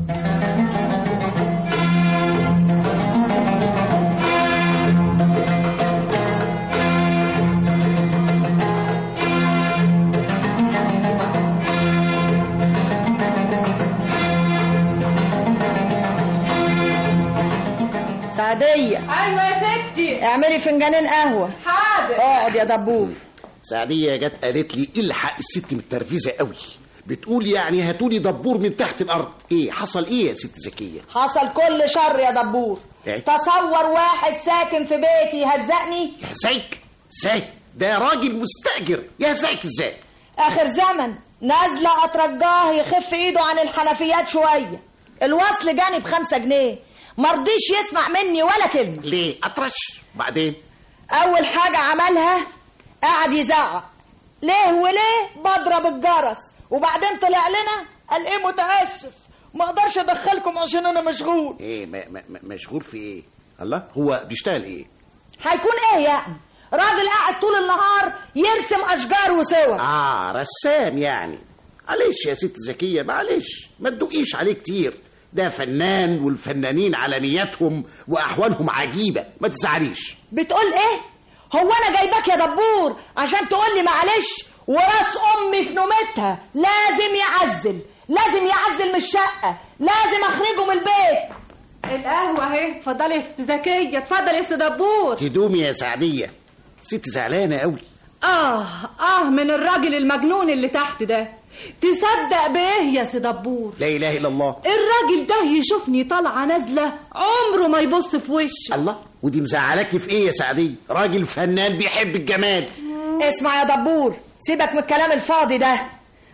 سعدية ايوه يا ستي اعملي فنجانين قهوة حاضر اقعد يا دبور سعدية جت قالت لي الحق الست مترفزة قوي بتقول يعني هاتولي دبور من تحت الارض ايه حصل ايه يا ست زكية حصل كل شر يا دبور إيه؟ تصور واحد ساكن في بيتي يهزقني يا زيك زيك ده راجل مستأجر يا زيك ازاي اخر زمن نازله اترجاه يخف ايده عن الحنفيات شويه الوصل جاني بخمسة جنيه مرضيش يسمع مني ولا كلمه ليه اطرش بعدين اول حاجه عملها قعد يزعق ليه وليه بضرب الجرس وبعدين طلع لنا قال ايه متاسف ما اقدرش ادخلكم عشان انا مشغول ايه ما ما ما- مشغول في ايه الله هو بيشتغل ايه هيكون ايه يعني راجل قاعد طول النهار يرسم اشجار وصور اه رسام يعني معلش يا ست زكية معلش ما تدقيش عليه كتير ده فنان والفنانين على نياتهم واحوالهم عجيبة ما تزعليش بتقول ايه هو انا جايبك يا دبور عشان تقول لي معلش وراس امي في نومتها لازم يعزل لازم يعزل من الشقه لازم اخرجه من البيت القهوه اهي اتفضلي يا ست زكيه اتفضلي يا ست دبور تدومي يا سعدية ست زعلانة قوي اه اه من الراجل المجنون اللي تحت ده تصدق بايه يا سي دبور لا اله الا الله الراجل ده يشوفني طالعه نازله عمره ما يبص في وشي الله ودي مزعلاكي في ايه يا سعدية راجل فنان بيحب الجمال اسمع يا دبور سيبك من الكلام الفاضي ده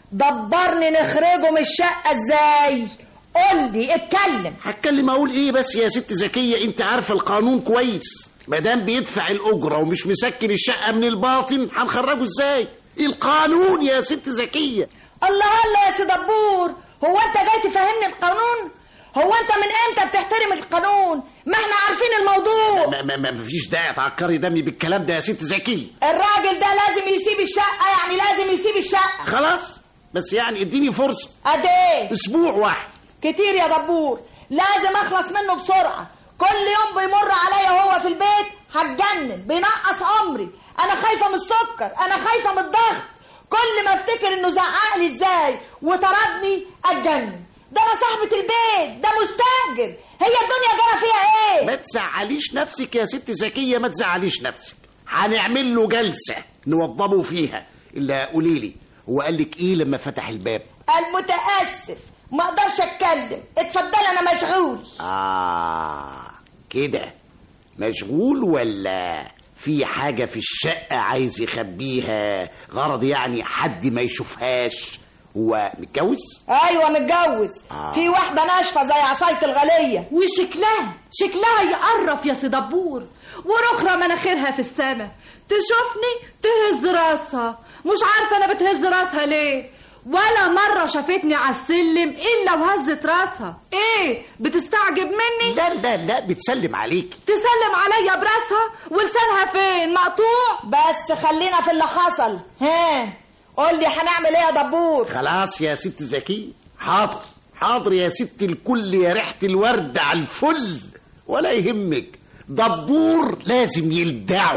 دبرني نخرجه من الشقه ازاي قول لي اتكلم هتكلم اقول ايه بس يا ست زكية انت عارفة القانون كويس ما دام بيدفع الاجرة ومش مسكن الشقة من الباطن هنخرجه ازاي القانون يا ست زكية الله الله يا سي دبور هو انت جاي تفهمني القانون هو انت من امتى بتحترم القانون ما احنا عارفين الموضوع ما, ما, ما فيش داعي تعكري دمي بالكلام ده يا ست زكي الراجل ده لازم يسيب الشقة يعني لازم يسيب الشقة خلاص بس يعني اديني فرصة قد ايه اسبوع واحد كتير يا دبور لازم اخلص منه بسرعة كل يوم بيمر عليا هو في البيت هتجنن بينقص عمري انا خايفة من السكر انا خايفة من الضغط كل ما افتكر انه زعق لي ازاي وطردني اتجنن ده انا صاحبة البيت ده مستاجر هي الدنيا جرى فيها ايه ما تزعليش نفسك يا ست زكية ما تزعليش نفسك هنعمل له جلسة نوضبه فيها إلا قولي لي هو قال لك إيه لما فتح الباب المتأسف ما اقدرش اتكلم اتفضل انا مشغول آه كده مشغول ولا في حاجة في الشقة عايز يخبيها غرض يعني حد ما يشوفهاش هو متجوز؟ ايوه متجوز آه. في واحدة ناشفة زي عصاية الغلية وشكلها شكلها يقرف يا سي دبور ورخرة مناخيرها في السما تشوفني تهز راسها مش عارفة أنا بتهز راسها ليه ولا مرة شافتني على السلم إلا وهزت راسها إيه بتستعجب مني لا لا لا بتسلم عليك تسلم عليا براسها ولسانها فين مقطوع بس خلينا في اللي حصل ها قول لي هنعمل ايه يا دبور خلاص يا ست زكي حاضر حاضر يا ست الكل يا ريحة الورد على الفل ولا يهمك دبور لازم يلدعه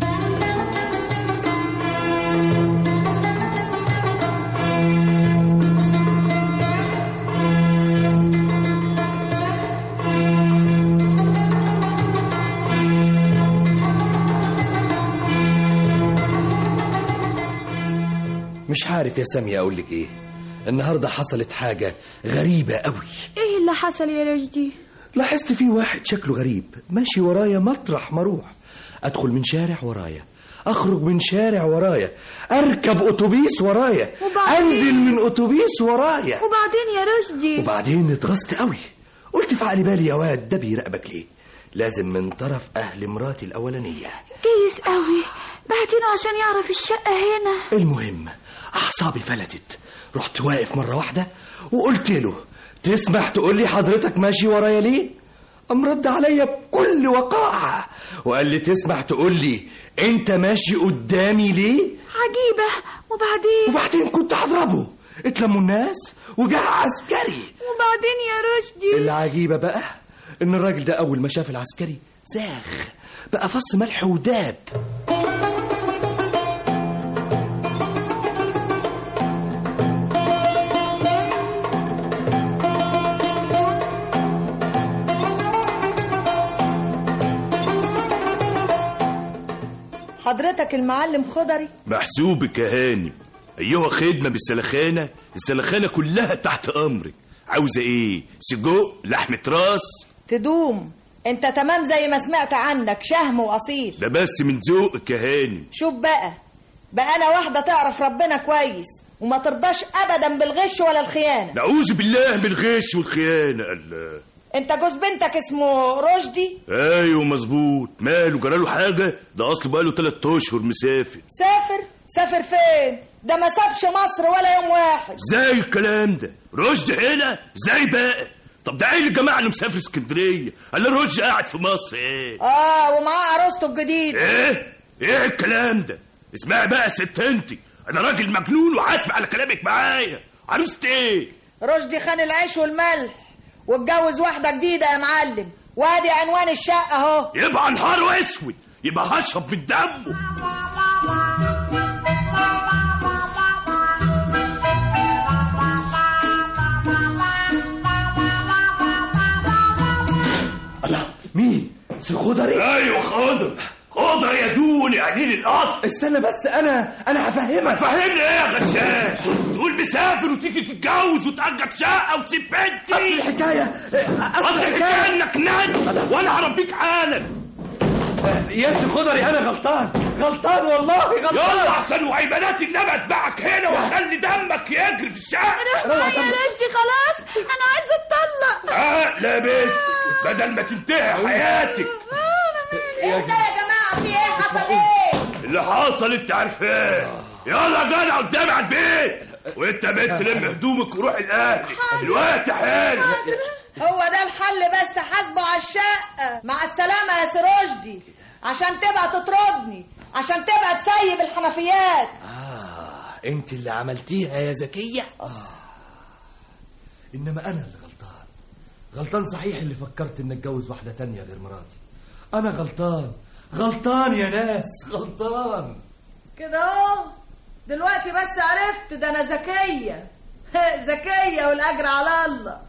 مش عارف يا سامية أقول لك إيه النهاردة حصلت حاجة غريبة قوي ايه اللي حصل يا رشدي لاحظت في واحد شكله غريب ماشي ورايا مطرح ما اروح ادخل من شارع ورايا اخرج من شارع ورايا اركب اتوبيس ورايا وبعدين؟ انزل من اتوبيس ورايا وبعدين يا رشدي وبعدين اتغصت قوي قلت في عقلي بالي يا واد ده بيراقبك ليه لازم من طرف اهل مراتي الاولانيه كويس قوي بعتينه عشان يعرف الشقة هنا المهم اعصابي فلتت رحت واقف مره واحده وقلت له تسمح تقول لي حضرتك ماشي ورايا ليه قام رد عليا بكل وقاحه وقال لي تسمح تقول لي انت ماشي قدامي ليه عجيبة وبعدين وبعدين كنت هضربه اتلموا الناس وجاء عسكري وبعدين يا رشدي العجيبه بقى ان الراجل ده اول ما شاف العسكري زاخ بقى فص ملح وداب حضرتك المعلم خضري محسوبك يا هانم ايها خدمه بالسلخانه السلخانه كلها تحت امرك عاوزه ايه سجق لحمه راس تدوم انت تمام زي ما سمعت عنك شهم واصيل ده بس من ذوقك يا هانم شوف بقى بقى انا واحده تعرف ربنا كويس وما ترضاش ابدا بالغش ولا الخيانه نعوذ بالله من الغش والخيانه الله انت جوز بنتك اسمه رشدي ايوه مظبوط ماله جراله حاجه ده اصله بقاله تلات اشهر مسافر سافر سافر فين ده ما سابش مصر ولا يوم واحد زي الكلام ده رشد هنا زي بقى طب ده ايه الجماعه اللي مسافر اسكندريه قال لي رشد قاعد في مصر ايه اه ومعاه عروسته الجديده ايه ايه الكلام ده اسمعي بقى يا ست انت انا راجل مجنون وحاسب على كلامك معايا عروست ايه رشدي خان العيش والملح واتجوز واحده جديده يا معلم وادي عنوان الشقه اهو يبقى نهار اسود يبقى هشرب من دمه مين سي خضري ايوه خضر خضر يا دون يا قليل الاصل استنى بس انا انا هفهمك فهمني ايه يا غشاش تقول مسافر وتيجي تتجوز وتأجر شقه وتسيب بنتي اصل الحكايه اصل الحكايه انك ند وانا هربيك حالا يا سي خضري انا غلطان غلطان والله غلطان يلا احسن وعيبانات النبي اتبعك هنا وخلي دمك يجري في الشقه يا رشدي خلاص انا عايزه اتطلق اه لا بنت بدل ما تنتهي حياتك ايه ده يا جماعه في ايه حصل ايه اللي حصل انت عارفاه يلا جدع قدامي على البيت وانت بنت لم هدومك وروح الاهل الوقت حالي هو ده الحل بس حاسبه على الشقة مع السلامة يا سروجدي عشان تبقى تطردني عشان تبقى تسيب الحنفيات آه انت اللي عملتيها يا زكية آه انما انا اللي غلطان غلطان صحيح اللي فكرت ان اتجوز واحدة تانية غير مراتي انا غلطان غلطان يا ناس غلطان كده اهو دلوقتي بس عرفت ده انا ذكية ذكية والاجر على الله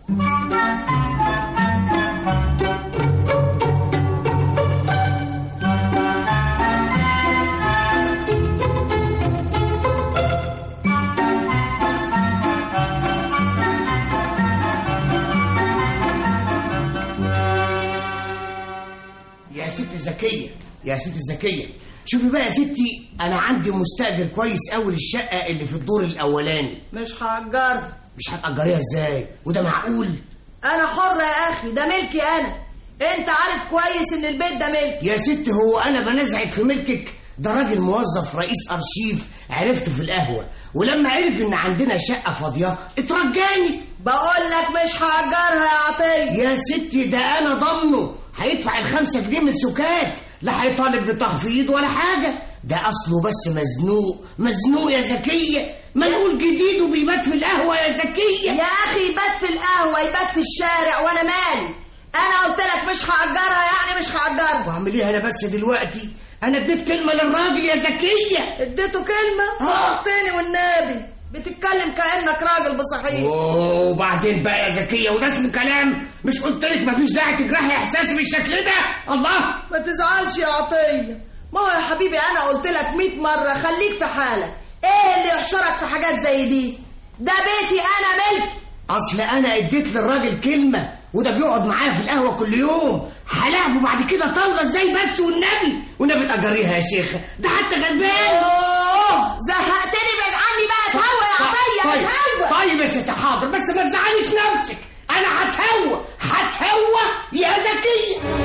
يا ست زكية يا ست زكية شوفي بقى يا ستي انا عندي مستأجر كويس قوي للشقة اللي في الدور الاولاني مش هأجرها مش هتأجريها ازاي وده معقول انا حرة يا اخي ده ملكي انا انت عارف كويس ان البيت ده ملكي يا ست هو انا بنزعك في ملكك ده راجل موظف رئيس ارشيف عرفته في القهوة ولما عرف ان عندنا شقة فاضية اترجاني بقول لك مش هأجرها يا عطية يا ستي ده انا ضمنه هيدفع الخمسة جنيه من السكات لا هيطالب بتخفيض ولا حاجة ده اصله بس مزنوق مزنوق يا زكية منقول جديد وبيبات في القهوة يا زكية يا اخي يبات في القهوة يبات في الشارع وانا مالي انا قلت لك مش هأجرها يعني مش هأجرها واعمل ايه انا بس دلوقتي انا اديت كلمة للراجل يا زكية اديته كلمة آه. صدقتني والنبي بتتكلم كأنك راجل بصحيح وبعدين بقى يا زكية وده اسمه كلام مش قلت لك مفيش داعي تجرحي احساسي بالشكل ده الله ما تزعلش يا عطية ما هو يا حبيبي انا قلت لك 100 مرة خليك في حالك ايه اللي يحشرك في حاجات زي دي ده بيتي انا ملك اصل انا اديت للراجل كلمة وده بيقعد معايا في القهوة كل يوم هلاعبه بعد كده طاولة ازاي بس والنبي والنبي تأجريها يا شيخة ده حتى غلبان اوه زهقتني بعد عني بقى تهوى يا عطية طيب تهوى طيب يا ست حاضر بس ما تزعليش نفسك انا هتهوى هتهوى يا زكية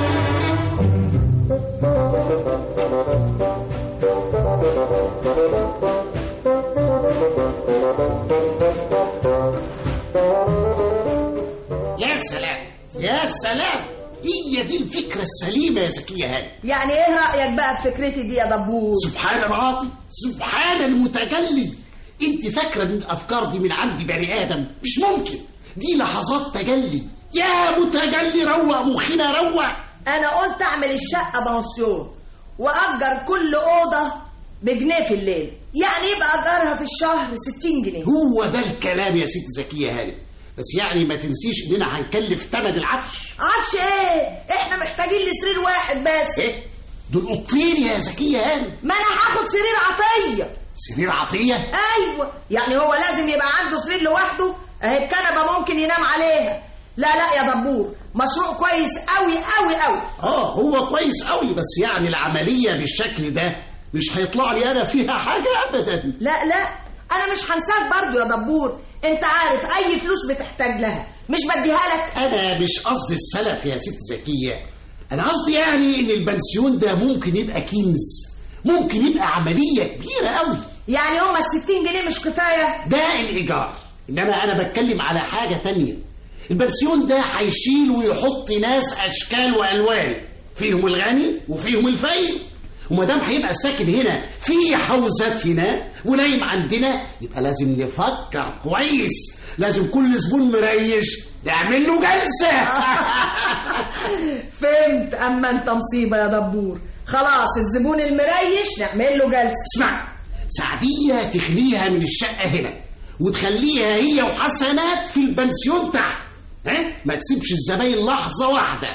يا سلام يا سلام هي دي الفكرة السليمة يا زكية هاني يعني ايه رأيك بقى في فكرتي دي يا دبور سبحان العاطي سبحان المتجلي انت فاكرة ان الافكار دي من عند بني ادم مش ممكن دي لحظات تجلي يا متجلي روق مخنا روق انا قلت اعمل الشقة بانسيون واجر كل اوضة بجنيه في الليل يعني يبقى اجرها في الشهر 60 جنيه هو ده الكلام يا ست زكية هاني بس يعني ما تنسيش اننا هنكلف ثمن العفش عفش ايه احنا محتاجين لسرير واحد بس ايه دول اوضتين يا زكية هاني ما انا هاخد سرير عطية سرير عطية ايوه يعني هو لازم يبقى عنده سرير لوحده اهي الكنبه ممكن ينام عليها لا لا يا دبور مشروع كويس قوي قوي قوي اه هو كويس قوي بس يعني العملية بالشكل ده مش هيطلع لي انا فيها حاجة ابدا لا لا انا مش هنساك برضو يا دبور انت عارف اي فلوس بتحتاج لها مش بديها لك انا مش قصدي السلف يا ست زكية انا قصدي يعني ان البنسيون ده ممكن يبقى كنز ممكن يبقى عملية كبيرة قوي يعني هما الستين جنيه مش كفايه ده الإيجار إنما أنا بتكلم على حاجة تانية البنسيون ده هيشيل ويحط ناس أشكال وألوان فيهم الغني وفيهم الفقير وما دام هيبقى ساكن هنا في حوزتنا ونايم عندنا يبقى لازم نفكر كويس لازم كل زبون مريش نعمل له جلسة فهمت اما انت مصيبه يا دبور خلاص الزبون المريش نعمل له جلسه اسمع سعدية تخليها من الشقة هنا وتخليها هي وحسنات في البنسيون تحت ها ما تسيبش الزباين لحظة واحدة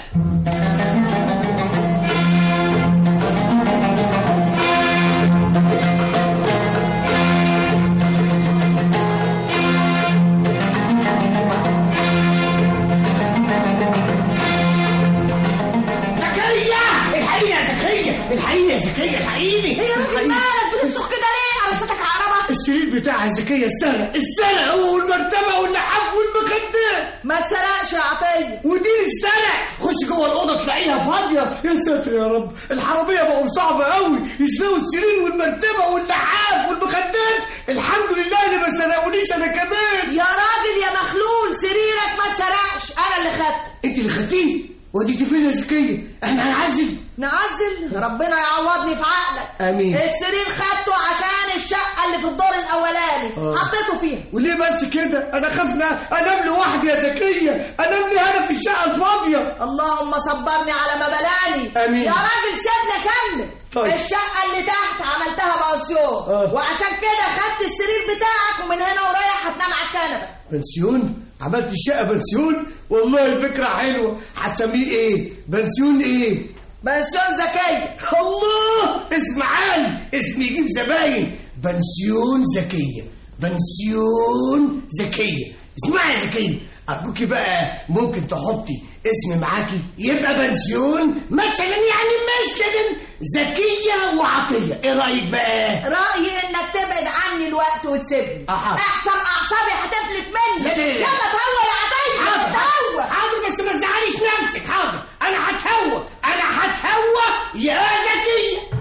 زكريا الحقيني يا زكريا الحقيني يا زكريا الحقيني ايه يا راجل مالك بتصرخ كده ليه على صوتك عربه السرير بتاع الزكيه السرق السرق والمرتبه واللحاف والمخدات ما تسرقش يا عطيه ودي السرق خش جوه الاوضه تلاقيها فاضيه يا ساتر يا رب الحراميه بقوا صعبه قوي يسرقوا السرير والمرتبه واللحاف والمخدات الحمد لله اللي ما سرقونيش انا كمان يا راجل يا مخلول سريرك ما تسرقش انا اللي خدته انت اللي خدتيه وديتي فين يا زكيه احنا هنعزل نعزل ربنا يعوضني في عقلك آمين. السرير خدته عشان الشقه اللي في الدور الاولاني آه. حطيته فيها وليه بس كده انا خافنا انام لوحدي يا زكيه انام لي انا في الشقه الفاضيه اللهم صبرني على ما بلاني آمين. يا راجل سيبني اكمل طيب. الشقه اللي تحت عملتها بانسيون آه. وعشان كده خدت السرير بتاعك ومن هنا ورايح هتنام على الكنبه بنسيون عملت الشقه بنسيون والله فكره حلوه هتسميه ايه بنسيون ايه بنسيون زكيه الله اسم عالي اسم يجيب زباين بنسيون زكيه بنسيون زكيه اسمعي يا زكيه ارجوكي بقى ممكن تحطي اسم معاكي يبقى بنسيون مثلا يعني مثلا زكيه وعطيه ايه رايك بقى رايي انك تبعد عني الوقت وتسيبني أحا. احسن اعصابي هتفلت مني لا، لا، لا. يلا تهوى يا عطيه حاضر تهوى حاضر بس ما تزعليش نفسك حاضر انا هتهوى انا هتهوى يا زكيه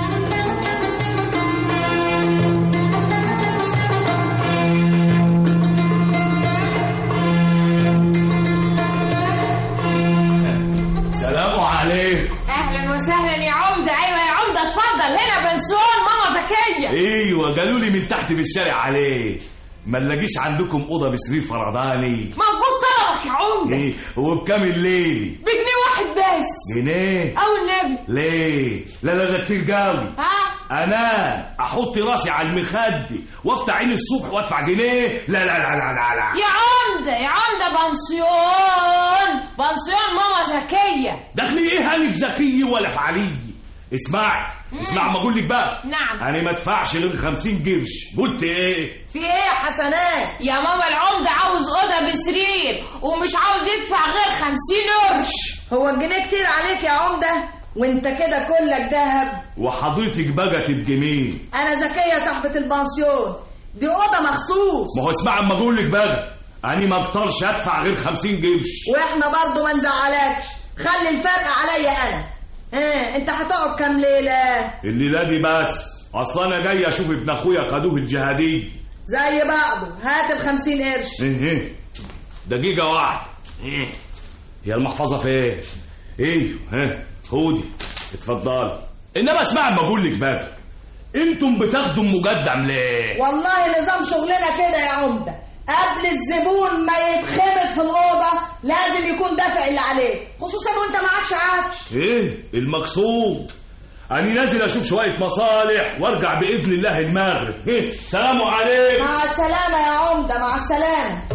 سلام عليكم اهلا وسهلا يا عمده ايوه يا عمده اتفضل هنا بنسون ماما زكيه ايوه قالوا لي من تحت في الشارع عليه ما نلاقيش عندكم اوضه بسرير فرداني موجود طلبك يا عمده ايه هو بكام الليل بجنيه واحد بس جنيه او النبي ليه لا لا ده كتير قوي ها انا احط راسي على المخد وافتح عيني الصبح وادفع جنيه لا لا لا لا لا, لا. يا عمده يا عمده بنسيون بنسيون ماما زكيه دخلي ايه انا في زكي ولا في علي اسمعي اسمع ما اقول لك بقى نعم. انا ما ادفعش غير 50 قرش قلت ايه في ايه يا حسنات يا ماما العمده عاوز اوضه بسرير ومش عاوز يدفع غير خمسين قرش هو الجنيه كتير عليك يا عمده وانت كده كلك دهب وحضرتك بقى تبقي مين انا زكيه صاحبه البنسيون دي اوضه مخصوص ما هو اسمع اما اقول لك بقى انا ما اقدرش ادفع غير 50 قرش واحنا برضو ما نزعلكش خلي الفرق عليا انا ها انت هتقعد كام ليله الليله دي بس اصلا انا جاي اشوف ابن اخويا خدوه الجهادي زي بعضه هات الخمسين قرش ايه ايه دقيقه واحده ايه هي المحفظه فين ايه ها خدي اتفضل انما اسمع اما اقول لك بقى انتم بتاخدوا مقدم ليه والله نظام شغلنا كده يا عمده قبل الزبون ما يتخبط في الأوضة لازم يكون دافع اللي عليه خصوصا وانت معكش عفش ايه المقصود اني نازل اشوف شويه مصالح وارجع باذن الله المغرب ايه سلام عليكم مع السلامة يا عمدة مع السلامة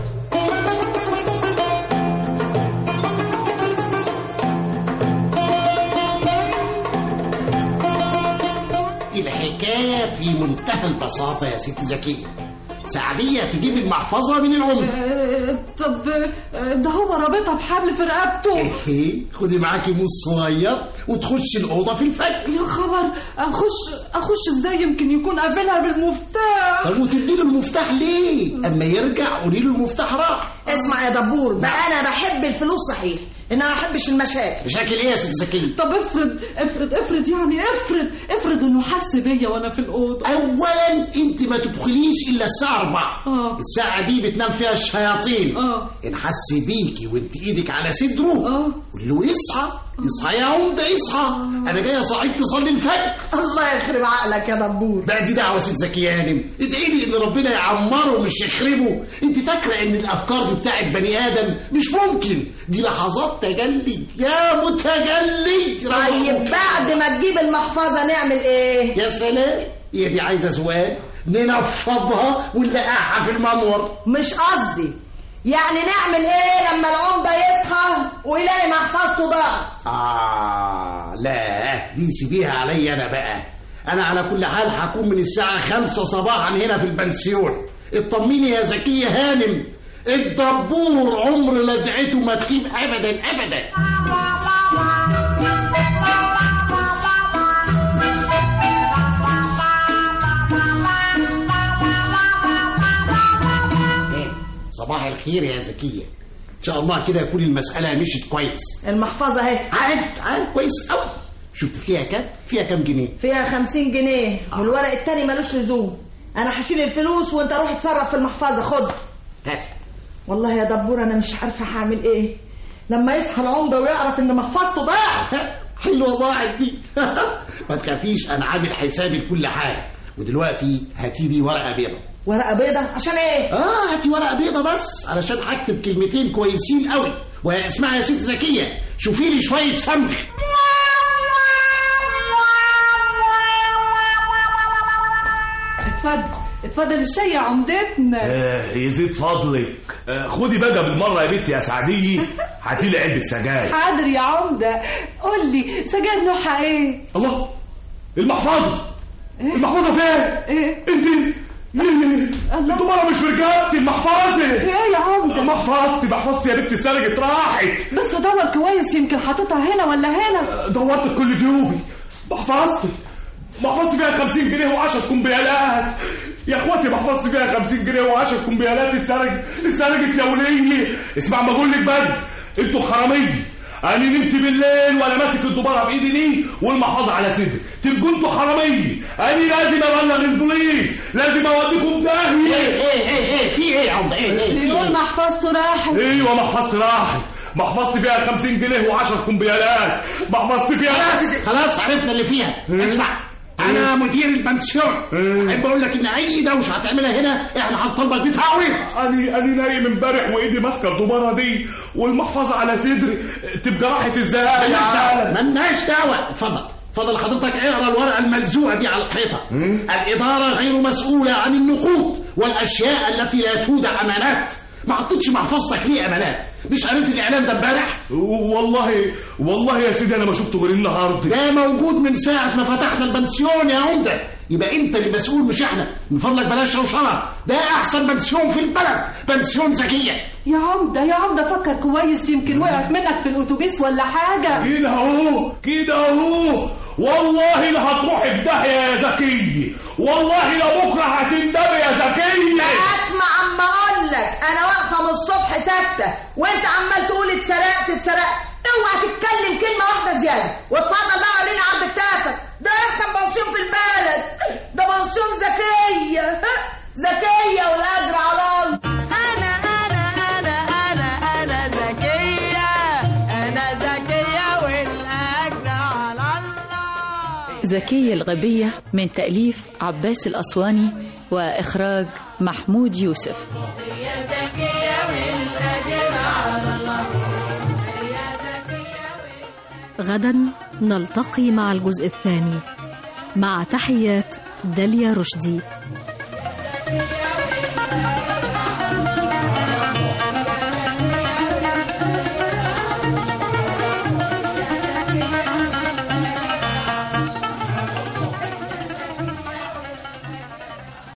الحكاية في منتهى البساطة يا ست زكية سعدية تجيب المحفظة من العمدة طب آه، ده هو رابطها بحبل في رقبته إيه، خدي معاكي موس صغير وتخش الأوضة في الفجر يا خبر اخش اخش ازاي يمكن يكون قافلها بالمفتاح طب وتدي له المفتاح ليه؟ أما يرجع قولي له المفتاح راح اسمع يا دبور بقى أنا بحب الفلوس صحيح إنما ما بحبش المشاكل مشاكل إيه يا ست زكية؟ طب افرض افرض افرض يعني افرض افرض انه حس بيا وانا في الاوضه أولا أنت ما تدخليش إلا الساعة 4 آه. الساعة دي بتنام فيها الشياطين اه إن حس بيكي وأنت إيدك على صدره اه قول له يصحى يصحى يا عمدة يصحى أنا جاي أصحيك تصلي الفجر الله يخرب عقلك يا دبور بقى دي دعوة ست زكي هانم ادعي لي ان ربنا يعمره مش يخربه انت فاكرة ان الافكار دي بتاعت بني ادم مش ممكن دي لحظات تجلي يا متجلي طيب بعد ما تجيب المحفظة نعمل إيه؟ يا سلام هي دي عايزة سؤال ننفضها ونلقعها في المنور مش قصدي يعني نعمل إيه لما العمدة يصحى ويلاقي محفظته ضاعت آه لا دي سيبيها عليا أنا بقى أنا على كل حال هكون من الساعة خمسة صباحا هنا في البنسيون اطمني يا زكية هانم الدبور عمر لدعته ما تخيب أبدا أبدا الخير يا زكيه ان شاء الله كده يكون المساله مشيت كويس المحفظة اهي عارف عارف كويس قوي شفت فيها كام فيها كام جنيه فيها خمسين جنيه والورق التاني ملوش لزوم انا هشيل الفلوس وانت روح اتصرف في المحفظة خد هات والله يا دبور انا مش عارفة هعمل ايه لما يصحى العمدة ويعرف ان محفظته ضاعت حلوه ضاعت دي ما تخافيش انا عامل حسابي لكل حاجه ودلوقتي هاتي لي ورقه بيضه ورقة بيضة عشان ايه اه هاتي ورقه بيضه بس علشان هكتب كلمتين كويسين قوي واسمعي يا ست زكيه شوفي لي شويه سمك اتفضل اتفضل الشاي يا عمدتنا آه يزيد فضلك آه خدي بقى بالمره يا بنتي يا سعديه هاتي لي علبه سجاير حاضر يا عمدة قول لي سجاير نوعها ايه الله المحفظه المحفظه فين ايه انت ليه انتوا مره مش في رجالتي المحفظه ايه يا عمدة محفظتي محفظتي يا بنتي سرقت راحت بس دور كويس يمكن حاططها هنا ولا هنا دورت في كل جيوبي محفظتي محفظتي فيها 50 جنيه و10 كمبيالات يا اخواتي محفظتي فيها 50 جنيه و10 كمبيالات اتسرقت اتسرقت يا وليه اسمع ما اقول لك بقى انتوا حراميه انا نمت بالليل وانا ماسك الدباره بايدي دي والمحفظه على صدري تبقوا انتوا حراميه انا لازم ابلغ البوليس لازم اوديكم داهيه ايه ايه ايه ايه في ايه يا عمده ايه ايه في بيقول ايه محفظته راحت ايوه محفظتي راحت محفظتي فيها 50 جنيه و10 كمبيالات محفظتي فيها خلاص خلاص عرفنا اللي فيها اسمع انا مدير البنسيون احب اقول لك ان اي دوشه هتعملها هنا احنا هنطلبك بيه تعويض أنا أنا نايم امبارح وإيدي ماسكة الدبارة دي والمحفظة على صدري تبقى راحت إزاي يا مالناش دعوه عالم مالناش دعوه اتفضل اتفضل حضرتك اقرا الورقه الملزوقه دي على الحيطه الاداره غير مسؤوله عن النقود والاشياء التي لا تودع امانات ما حطيتش محفظتك ليه امانات مش قريت الاعلان ده امبارح والله والله يا سيدي أنا ما شفته غير النهاردة ده موجود من ساعه ما فتحنا البنسيون يا عمده يبقى انت اللي مسؤول مش احنا من فضلك بلاش روشنه ده احسن بنسيون في البلد بنسيون ذكيه يا عمدة يا عمدة فكر كويس يمكن وقعت منك في الأتوبيس ولا حاجة كده أهو كده أهو والله لا هتروحي في داهية يا زكية والله لا بكرة هتندمي يا زكية اسمع عم اقول لك انا واقفه من الصبح ساكته وانت عمال تقول اتسرقت اتسرقت اوعى تتكلم كلمه واحده زياده واتفضل بقى وريني عرض كتافك ده احسن بنسيون في البلد ده بنسيون ذكيه ذكيه والاجر على الله انا انا انا انا انا ذكيه انا ذكيه والاجر على الله زكية الغبية من تأليف عباس الأسواني وإخراج محمود يوسف يا ذكيه والاجر على الله غدا نلتقي مع الجزء الثاني مع تحيات داليا رشدي